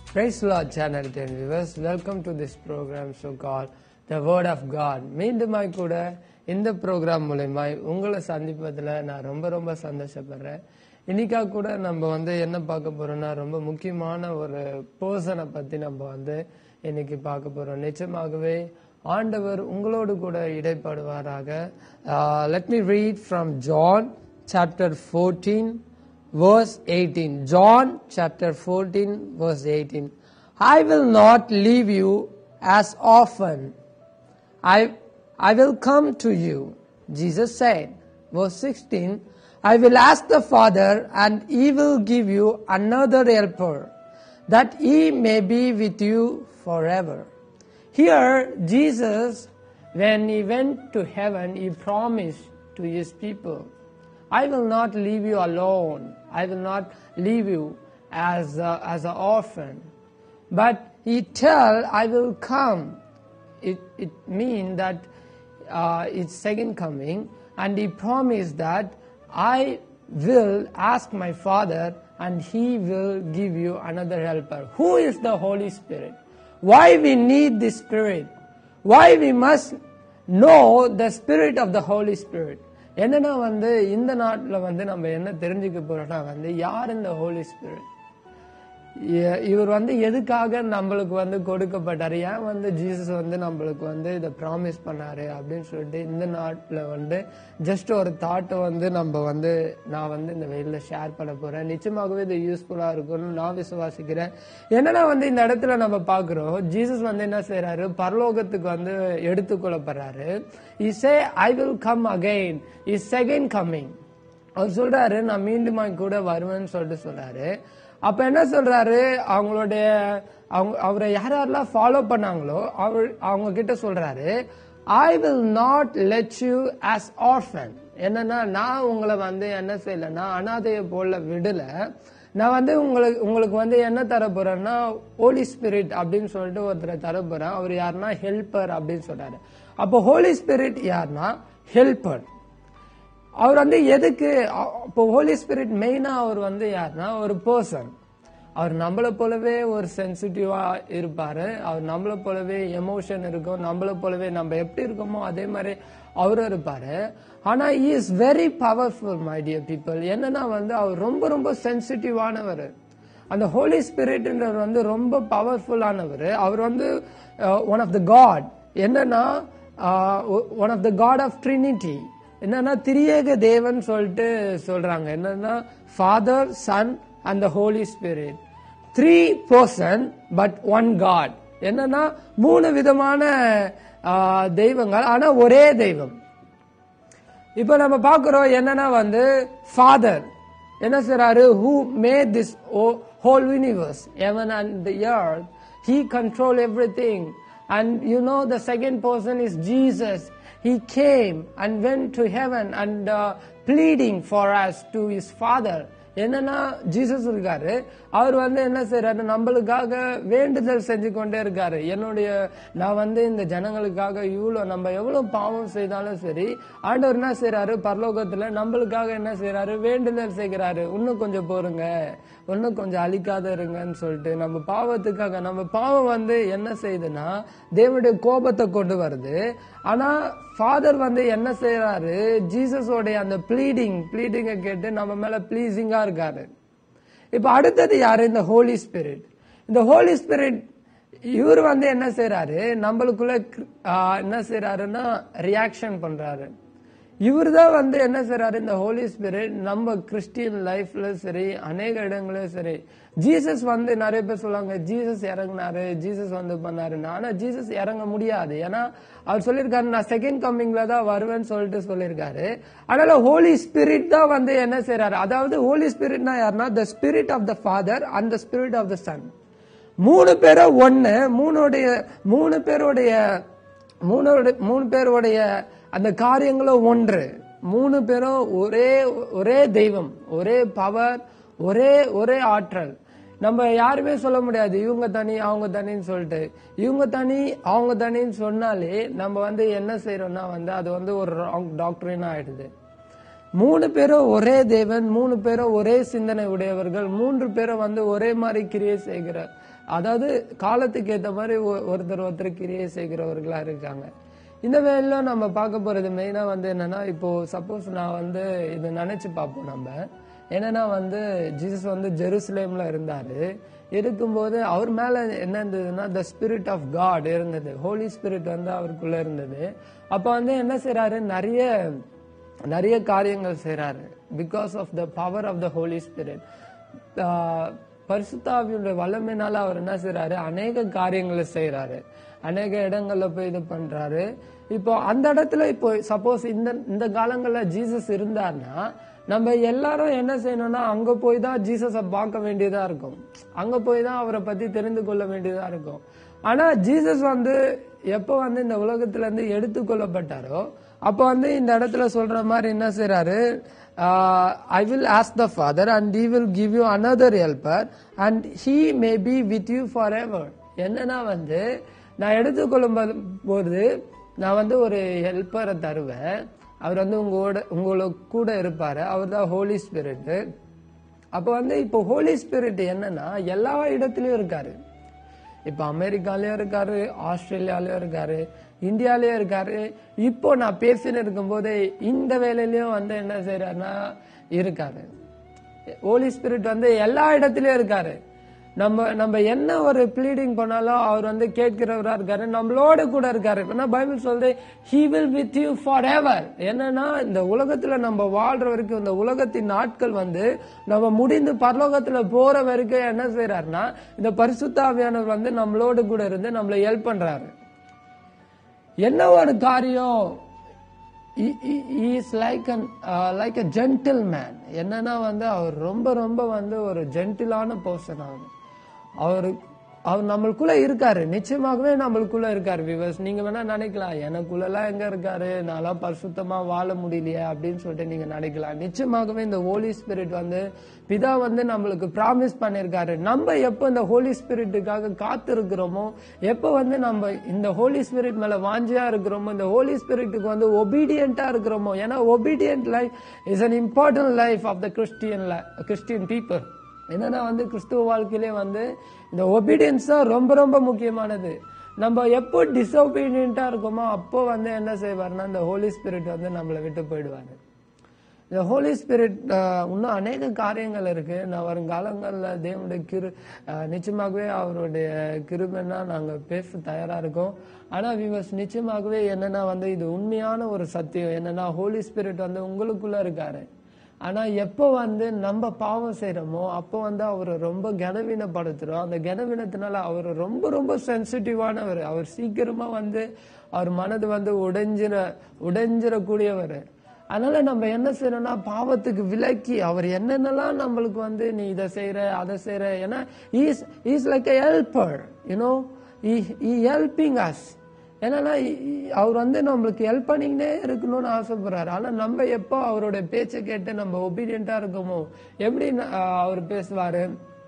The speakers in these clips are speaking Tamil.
Praise the Lord, channel 10 viewers. Welcome to this program so called The Word of God. மீண்டுமாய் கூட இந்த ப்ரோக்ராம் மூலயமாய் உங்களை சந்திப்பதில் நான் ரொம்ப ரொம்ப சந்தோஷப்படுறேன் இன்னைக்கா கூட நம்ம வந்து என்ன பார்க்க போறோம்னா ரொம்ப முக்கியமான ஒரு பர்சனை பத்தி நம்ம வந்து இன்னைக்கு பார்க்க போறோம் நிச்சயமாகவே ஆண்டவர் உங்களோடு கூட இடைப்படுவாராக let me read from John chapter fourteen verse 18. John chapter 14, verse 18. I will not leave you as orphan. I, I will come to you, Jesus said. Verse 16. I will ask the Father, and he will give you another helper, that he may be with you forever. Here, Jesus, when he went to heaven, he promised to his people. I will not leave you alone. I will not leave you as a, as an orphan. But he tell, I will come. It, it means that uh, it's second coming. And he promised that I will ask my Father and he will give you another helper. Who is the Holy Spirit? Why we need the Spirit? Why we must know the Spirit of the Holy Spirit? என்னன்னா வந்து இந்த நாட்டில் வந்து நம்ம என்ன தெரிஞ்சுக்க போறோம்னா வந்து யார் இந்த ஹோலி ஸ்பிரிட் இவர் வந்து எதுக்காக நம்மளுக்கு வந்து கொடுக்கப்பட்டாரு ஏன் வந்து ஜீசஸ் வந்து நம்மளுக்கு வந்து இதை ப்ராமிஸ் பண்ணாரு அப்படின்னு சொல்லிட்டு இந்த நாட்டில் வந்து ஜஸ்ட் ஒரு தாட்டை வந்து நம்ம வந்து நான் வந்து இந்த வெயிலில் ஷேர் பண்ண போறேன் நிச்சயமாகவே இது யூஸ்ஃபுல்லா இருக்கும்னு நான் விசுவாசிக்கிறேன் என்னன்னா வந்து இந்த இடத்துல நம்ம பார்க்கிறோம் ஜீசஸ் வந்து என்ன செய்யறாரு பரலோகத்துக்கு வந்து எடுத்துக்கொள்ளப்படுறாரு இசே I will come again is second coming அவர் சொல்றாரு நான் மீண்டுமா கூட வருவேன்னு சொல்லிட்டு சொல்றாரு அப்ப என்ன சொல்றாரு அவங்களுடைய அவங்க அவரை யார் யாரெல்லாம் ஃபாலோ பண்ணாங்களோ அவர் அவங்க கிட்ட சொல்றாரு I will not let you as orphan என்னன்னா நான் உங்களை வந்து என்ன செய்யலைன்னா அனாதைய போல விடல நான் வந்து உங்களுக்கு உங்களுக்கு வந்து என்ன தர போறேன்னா ஹோலி ஸ்பிரிட் அப்படின்னு சொல்லிட்டு ஒருத்தரை தர போறேன் அவர் யாருன்னா ஹெல்பர் அப்படின்னு சொல்றாரு அப்போ ஹோலி ஸ்பிரிட் யாருன்னா ஹெல்பர் அவர் வந்து எதுக்கு இப்போ ஹோலி ஸ்பிரிட் மெயினா அவர் வந்து யாருன்னா ஒரு பர்சன் அவர் நம்மளை போலவே ஒரு சென்சிட்டிவா இருப்பாரு அவர் நம்மளை போலவே எமோஷன் இருக்கும் நம்மளை போலவே நம்ம எப்படி இருக்கோமோ அதே மாதிரி அவரும் இருப்பாரு ஆனா is very powerful my dear people என்னன்னா வந்து அவர் ரொம்ப ரொம்ப சென்சிட்டிவானவர் அந்த ஹோலி ஸ்பிரிட்ன்றவர் வந்து ரொம்ப பவர்ஃபுல்லானவர் அவர் வந்து ஒன் ஆஃப் த காட் என்னன்னா one of the God of Trinity என்னன்னா திரியேக தேவன் சொல்லிட்டு சொல்றாங்க என்னன்னா Father Son and the Holy Spirit three person but one God என்னன்னா மூணு விதமான தெய்வங்கள் ஆனா ஒரே தெய்வம் இப்ப நம்ம பாக்குறோம் என்னன்னா வந்து ஃபாதர் என்ன சொல்றாரு who made this whole universe heaven and the earth he control everything and you know the second person is Jesus he came and went to heaven and uh, pleading for us to his father என்னன்னா ஜீசஸ் இருக்காரு அவர் வந்து என்ன செய்யறாரு நம்மளுக்காக வேண்டுதல் செஞ்சு கொண்டே இருக்காரு என்னுடைய நான் வந்து இந்த ஜனங்களுக்காக இவ்வளவு நம்ம எவ்வளவு பாவம் செய்தாலும் சரி ஆண்டவர் என்ன செய்யறாரு பரலோகத்துல நம்மளுக்காக என்ன செய்யறாரு வேண்டுதல் செய்கிறாரு இன்னும் கொஞ்சம் போருங்க இன்னும் கொஞ்சம் அழிக்காத இருங்கன்னு சொல்லிட்டு நம்ம பாவத்துக்காக நம்ம பாவம் வந்து என்ன செய்யுதுன்னா தேவனுடைய கோபத்தை கொண்டு வருது ஆனா ஃபாதர் வந்து என்ன செய்யறாரு ஜீசஸோடைய அந்த ப்ளீடிங் ப்ளீடிங்கை கேட்டு நம்ம மேல ப்ளீசிங்கா இருக்காரு இப்ப அடுத்தது யாரு இந்த ஹோலி ஸ்பிரிட் இந்த ஹோலி ஸ்பிரிட் இவர் வந்து என்ன செய்யறாரு நம்மளுக்குள்ள என்ன செய்யறாருன்னா ரியாக்ஷன் பண்றாரு இவர் தான் வந்து என்ன செய்யறாரு இந்த ஹோலி ஸ்பிரிட் நம்ம கிறிஸ்டியன் லைஃப்ல சரி அநேக இடங்களும் சரி ஜீசஸ் வந்து நிறைய பேர் சொல்லுவாங்க ஜீசஸ் இறங்கினாரு ஜீசஸ் வந்து பண்ணாரு ஆனா ஜீசஸ் இறங்க முடியாது ஏன்னா அவர் சொல்லியிருக்காரு நான் செகண்ட் கம்மிங்ல தான் வருவேன்னு சொல்லிட்டு சொல்லியிருக்காரு அதனால ஹோலி ஸ்பிரிட் தான் வந்து என்ன செய்யறாரு அதாவது ஹோலி ஸ்பிரிட்னா யாருன்னா the Spirit of the Father and the Spirit of the Son மூணு பேரும் ஒன்னு மூணுடைய மூணு பேருடைய மூணு மூணு பேருடைய அந்த காரியங்களும் ஒன்று மூணு பேரும் ஒரே ஒரே தெய்வம் ஒரே பவர் ஒரே ஒரே ஆற்றல் நம்ம யாருமே சொல்ல முடியாது இவங்க தனி அவங்க தனின்னு சொல்லிட்டு இவங்க தனி அவங்க தனின்னு சொன்னாலே நம்ம வந்து என்ன செய்யறோம்னா வந்து அது வந்து ஒரு ராங் டாக்டரின் ஆயிடுது மூணு பேரும் ஒரே தேவன் மூணு பேரும் ஒரே சிந்தனை உடையவர்கள் மூன்று பேரும் வந்து ஒரே மாதிரி கிரியை செய்கிற அதாவது காலத்துக்கு ஏத்த மாதிரி ஒ- ஒருத்தர் ஒருத்தர் கிரியை செய்கிறவர்களா இருக்காங்க இந்த வேலையில நம்ம பார்க்க போறது மெயினா வந்து என்னன்னா இப்போ சப்போஸ் நான் வந்து இதை நினைச்சு பார்ப்போம் நம்ம என்னன்னா வந்து ஜீசஸ் வந்து ஜெருசலேம்ல இருந்தாரு இருக்கும்போது அவர் மேல என்ன இருந்ததுன்னா த ஸ்பிரிட் ஆஃப் காட் இருந்தது ஹோலி ஸ்பிரிட் வந்து அவருக்குள்ள இருந்தது அப்ப வந்து என்ன செய்றாரு நிறைய நிறைய காரியங்கள் செய்றாரு because of the power of the Holy Spirit பரிசுத்தாவியோட வல்லமைனால அவர் என்ன செய்றாரு அநேக காரியங்களை செய்றாரு அநேக இடங்கள்ல போய் இது பண்றாரு இப்போ அந்த இடத்துல இப்போ சப்போஸ் இந்த இந்த காலங்கள்ல ஜீசஸ் இருந்தார்னா நம்ம எல்லாரும் என்ன செய்யணும்னா அங்க போய் தான் ஜீசஸ பார்க்க வேண்டியதா இருக்கும் அங்க போய் தான் அவரை பத்தி தெரிந்து கொள்ள வேண்டியதா இருக்கும் ஆனா ஜீசஸ் வந்து எப்ப வந்து இந்த உலகத்துல இருந்து எடுத்துக்கொள்ளப்பட்டாரோ அப்ப வந்து இந்த இடத்துல சொல்ற மாதிரி என்ன செய்றாரு I will ask the Father and he will give you another helper and he may be with you forever என்னன்னா வந்து நான் எடுத்துக்கொள்ளும் போது- போது நான் வந்து ஒரு ஹெல்ப்பரை தருவேன் அவர் வந்து உங்களோட உங்களுக்கு கூட இருப்பாரு அவர் தான் ஹோலி ஸ்பிரிட் அப்ப வந்து இப்போ ஹோலி ஸ்பிரிட் என்னன்னா எல்லா இடத்துலயும் இருக்காரு இப்ப அமெரிக்காலயும் இருக்காரு ஆஸ்திரேலியாலயும் இருக்காரு இந்தியாலயும் இருக்காரு இப்போ நான் பேசின்னு இருக்கும்போது இந்த வேலையிலயும் வந்து என்ன செய்யறாருன்னா இருக்காரு ஹோலி ஸ்பிரிட் வந்து எல்லா இடத்துலயும் இருக்காரு நம்ம நம்ம என்ன ஒரு ப்ளீடிங் பண்ணாலும் அவர் வந்து கேட்கிறவரா இருக்காரு நம்மளோட கூட இருக்காரு ஏன்னா பைபிள் சொல்றது he will with you forever என்னன்னா இந்த உலகத்துல நம்ம வாழ்ற வரைக்கும் இந்த உலகத்தின் நாட்கள் வந்து நம்ம முடிந்து பரலோகத்துல போற வரைக்கும் என்ன செய்யறாருன்னா இந்த பரிசுத்தாவியானவர் வந்து நம்மளோட கூட இருந்து நம்மளை ஹெல்ப் பண்றாரு என்ன ஒரு காரியம் is like an like a gentleman என்னன்னா வந்து அவர் ரொம்ப ரொம்ப வந்து ஒரு ஜென்டிலான பர்சன் அவர் அவர் அவர் நம்மளுக்குள்ள இருக்காரு நிச்சயமாகவே நம்மளுக்குள்ள இருக்காரு விவஸ் நீங்க வேணா நினைக்கலாம் எனக்குள்ள எல்லாம் எங்க இருக்காரு நான்லாம் பரிசுத்தமா வாழ முடியலையே அப்படின்னு சொல்லிட்டு நீங்க நினைக்கலாம் நிச்சயமாகவே இந்த ஹோலி ஸ்பிரிட் வந்து பிதா வந்து நம்மளுக்கு ப்ராமிஸ் பண்ணிருக்காரு நம்ம எப்போ இந்த ஹோலி ஸ்பிரிட்டுக்காக காத்து இருக்கிறோமோ எப்போ வந்து நம்ம இந்த ஹோலி ஸ்பிரிட் மேல வாஞ்சியா இருக்கிறோமோ இந்த ஹோலி ஸ்பிரிட்டுக்கு வந்து ஒபீடியண்டா இருக்கிறோமோ ஏன்னா obedient life is an important life of the Christian Christian people என்னன்னா வந்து கிறிஸ்துவ வாழ்க்கையிலே வந்து இந்த ஒபீடியன்ஸ் தான் ரொம்ப ரொம்ப முக்கியமானது நம்ம எப்போ டிசொபீடியண்டா இருக்கோமோ அப்போ வந்து என்ன செய்வாருன்னா இந்த ஹோலி ஸ்பிரிட் வந்து நம்மளை விட்டு போயிடுவாரு இந்த ஹோலி ஸ்பிரிட் இன்னும் அநேக காரியங்கள் இருக்கு நான் வருங்காலங்களில் தேவனுடைய கிரு அஹ், நிச்சயமாகவே அவருடைய கிருபைன்னா நாங்க பேச தயாரா இருக்கோம் ஆனா விவஸ் நிச்சயமாகவே என்னன்னா வந்து இது உண்மையான ஒரு சத்தியம் என்னன்னா ஹோலி ஸ்பிரிட் வந்து உங்களுக்குள்ள இருக்காரு ஆனா எப்போ வந்து நம்ம பாவம் செய்யறோமோ அப்போ வந்து அவரை ரொம்ப கனவீனப்படுத்துறோம் அந்த கனவீனத்தினால அவர் ரொம்ப ரொம்ப சென்சிட்டிவானவர் அவர் சீக்கிரமா வந்து அவர் மனது வந்து உடைஞ்சிர உடைஞ்சிடக்கூடியவர் அதனால நம்ம என்ன செய்யறோம்னா பாவத்துக்கு விலக்கி அவர் என்னென்னலாம் நம்மளுக்கு வந்து நீ இதை செய்யற அதை செய்யற ஏன்னா is is like a helper you know he helping us என்னன்னா இ- இ- அவர் வந்து நம்மளுக்கு ஹெல்ப் பண்ணிக்கிட்டே இருக்கணும்னு ஆசைப்படுறாரு ஆனா நம்ம எப்போ அவருடைய பேச்சை கேட்டு நம்ம ஒபீடியண்டா இருக்கோமோ எப்படி ந- ஆஹ் அவர் பேசுவாரு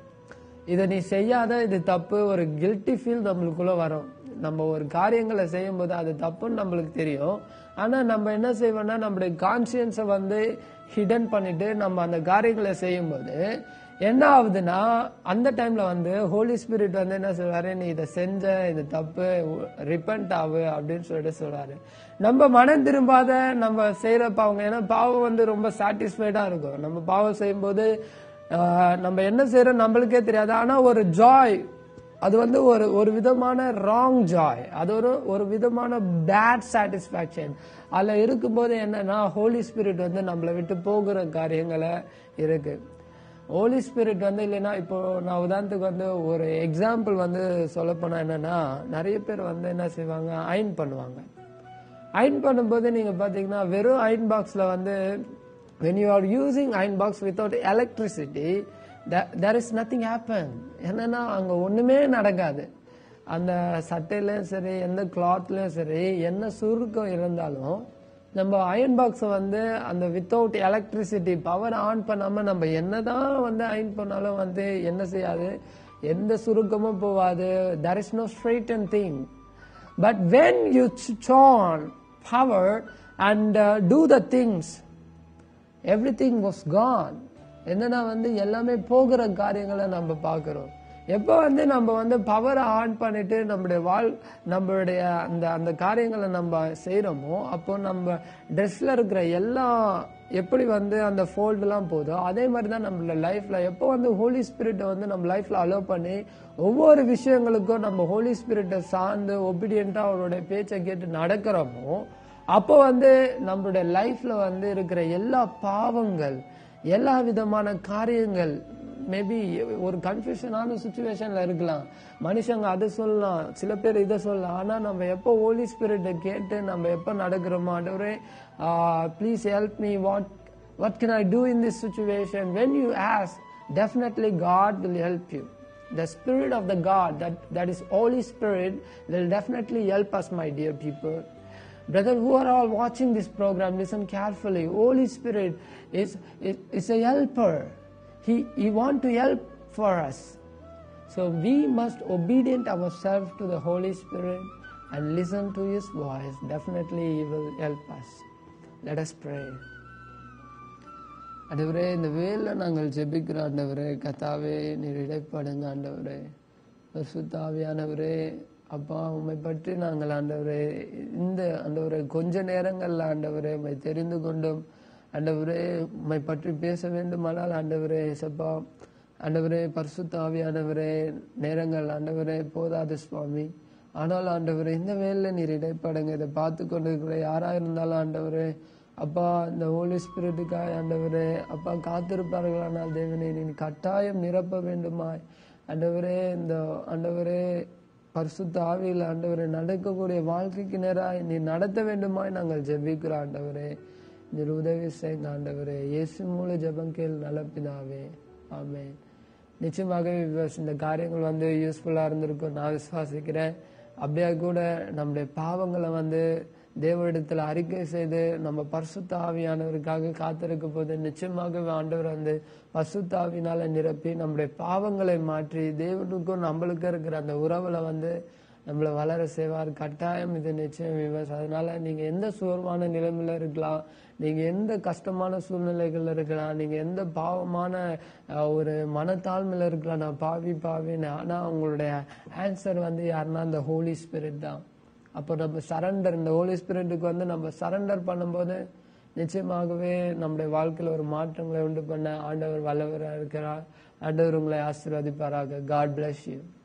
இதை நீ செய்யாத இது தப்பு ஒரு கில்ட்டி ஃபீல் நம்மளுக்குள்ள வரும் நம்ம ஒரு காரியங்களை செய்யும் போது அது தப்புன்னு நம்மளுக்கு தெரியும் ஆனா நம்ம என்ன செய்வோம்னா நம்மளுடைய கான்சியன்ஸை வந்து ஹிடன் பண்ணிட்டு நம்ம அந்த காரியங்களை செய்யும்போது என்ன ஆகுதுன்னா அந்த டைம்ல வந்து ஹோலி ஸ்பிரிட் வந்து என்ன சொல்றாரு நீ இதை செஞ்ச இது தப்பு ரிப்பன்ட் ஆகு அப்படின்னு சொல்லிட்டு சொல்றாரு நம்ம மனம் திரும்பாத நம்ம செய்யற பாவங்க ஏன்னா பாவம் வந்து ரொம்ப சாட்டிஸ்ஃபைடா இருக்கும் நம்ம பாவம் செய்யும்போது ஆஹ், நம்ம என்ன செய்யறோம் நம்மளுக்கே தெரியாது ஆனா ஒரு ஜாய் அது வந்து ஒரு ஒரு விதமான ராங் ஜாய் அது ஒரு ஒரு விதமான பேட் சாட்டிஸ்பாக்சன் அதுல இருக்கும்போது என்னன்னா ஹோலி ஸ்பிரிட் வந்து நம்மளை விட்டு போகிற காரியங்களை இருக்கு ஹோலி ஸ்பிரிட் வந்து இல்லைன்னா இப்போ நான் உதாரணத்துக்கு வந்து ஒரு எக்ஸாம்பிள் வந்து சொல்ல போனா என்னன்னா நிறைய பேர் வந்து என்ன செய்வாங்க அயன் பண்ணுவாங்க அயன் பண்ணும்போது நீங்க பாத்தீங்கன்னா வெறும் அயன் பாக்ஸ்ல வந்து when you are using iron box without electricity that, there is nothing happen என்னன்னா அங்க ஒண்ணுமே நடக்காது அந்த சட்டையிலயும் சரி எந்த கிளாத்லயும் சரி என்ன சுருக்கம் இருந்தாலும் நம்ம அயன் பாக்ஸை வந்து அந்த வித்தவுட் எலக்ட்ரிசிட்டி பவர் ஆன் பண்ணாம நம்ம என்னதான் வந்து அயன் பண்ணாலும் வந்து என்ன செய்யாது எந்த சுருக்கமும் போகாது there is no straight and thing but when you switch on power and uh, do the things everything was gone என்னன்னா வந்து எல்லாமே போகிற காரியங்களை நம்ம பார்க்கிறோம் எப்போ வந்து நம்ம வந்து பவரை ஆன் பண்ணிட்டு நம்மளுடைய வாழ் நம்மளுடைய அந்த அந்த காரியங்களை நம்ம செய்யறோமோ அப்போ நம்ம ட்ரெஸ்ல இருக்கிற எல்லாம் எப்படி வந்து அந்த ஃபோல்டுலாம் போதோ அதே மாதிரி தான் நம்மளோட லைஃப்ல எப்போ வந்து ஹோலி ஸ்பிரிட்டை வந்து நம்ம லைஃப்ல அலோவ் பண்ணி ஒவ்வொரு விஷயங்களுக்கும் நம்ம ஹோலி ஸ்பிரிட்டை சார்ந்து ஒபீடியண்டா அவருடைய பேச்சை கேட்டு நடக்கிறோமோ அப்போ வந்து நம்மளுடைய லைஃப்ல வந்து இருக்கிற எல்லா பாவங்கள் எல்லா விதமான காரியங்கள் மேபி ஒரு கன்ஃபியூஷனான சுச்சுவேஷன்ல இருக்கலாம் மனுஷங்க அதை சொல்லலாம் சில பேர் இதை சொல்லலாம் ஆனா நம்ம எப்போ ஹோலி ஸ்பிரிட்டை கேட்டு நம்ம எப்போ நடக்கிறோமோ ஆண்டவரே please help me what what can I do in this situation when you ask definitely God will help you The Spirit of the God, that, that is Holy Spirit, will definitely help us, my dear people. Brother, who are all watching this program, listen carefully. Holy Spirit is, is, is a helper. He, he want to help for us. So we must obedient ourselves to the Holy Spirit and listen to His voice. Definitely He will help us. Let us pray. ஆண்டவரே இந்த வேலை நாங்கள் ஜெபிக்கிற ஆண்டவரே கத்தாவே நீர் இடைப்படுங்க ஆண்டவரே பரிசுத்தாவியானவரே அப்பா உம்மை பற்றி நாங்கள் ஆண்டவரே இந்த ஆண்டவரே கொஞ்ச நேரங்கள்ல ஆண்டவரே உம்மை தெரிந்து கொண்டும் ஆண்டவரே உம்மை பற்றி பேச வேண்டுமானால் ஆண்டவரே சப்பா ஆண்டவரே பரிசுத்தாவியானவரே நேரங்கள் ஆண்டவரே போதாது சுவாமி ஆனால் ஆண்டவரே இந்த வேலையில் நீர் இடைப்படுங்க இதை பார்த்து கொண்டிருக்கிற யாரா இருந்தாலும் ஆண்டவரே அப்பா இந்த ஹோலி ஸ்பிரிட்டுக்காய் ஆண்டவரே அப்பா காத்திருப்பார்களானால் தேவனே நீ கட்டாயம் நிரப்ப வேண்டுமாய் ஆண்டவரே இந்த ஆண்டவரே பரிசுத்த ஆவியில் ஆண்டவரே நடக்கக்கூடிய வாழ்க்கைக்கு நேராக நீ நடத்த வேண்டுமாய் நாங்கள் ஜெபிக்கிறோம் ஆண்டவரே இதில் உதவி செய்யுங்க ஆண்டவரே இயேசு மூல ஜெபம் கேள் நலப்பிதாவே ஆமென் நிச்சயமாகவே viewers, இந்த காரியங்கள் வந்து யூஸ்ஃபுல்லா இருந்திருக்கும் நான் விசுவாசிக்கிறேன் அப்படியே கூட நம்முடைய பாவங்களை வந்து தேவனிடத்தில் அறிக்கை செய்து நம்ம பரிசுத்த ஆவியானவருக்காக காத்திருக்க போது நிச்சயமாகவே ஆண்டவர் வந்து பரிசுத்த ஆவியினால நிரப்பி நம்முடைய பாவங்களை மாற்றி தேவனுக்கும் நம்மளுக்கும் இருக்கிற அந்த உறவுல வந்து நம்மளை வளர செய்வார் கட்டாயம் இது நிச்சயம் விவசாயம் அதனால நீங்க எந்த சோர்வான நிலைமையில இருக்கலாம் நீங்க எந்த கஷ்டமான சூழ்நிலைகள்ல இருக்கலாம் நீங்க எந்த பாவமான அஹ், ஒரு மனத்தாழ்மையில இருக்கலாம் நான் பாவி பாவின்னு ஆனா உங்களுடைய ஆன்சர் வந்து யாருன்னா அந்த ஹோலி ஸ்பிரிட் தான் அப்போ நம்ம சரண்டர் இந்த ஹோலி ஸ்பிரிட்டுக்கு வந்து நம்ம சரண்டர் பண்ணும்போது நிச்சயமாகவே நம்முடைய வாழ்க்கையில ஒரு மாற்றங்களை உண்டு பண்ண ஆண்டவர் வல்லவராக இருக்கிறார் ஆண்டவர் உங்களை ஆசீர்வதிப்பாராக காட் bless you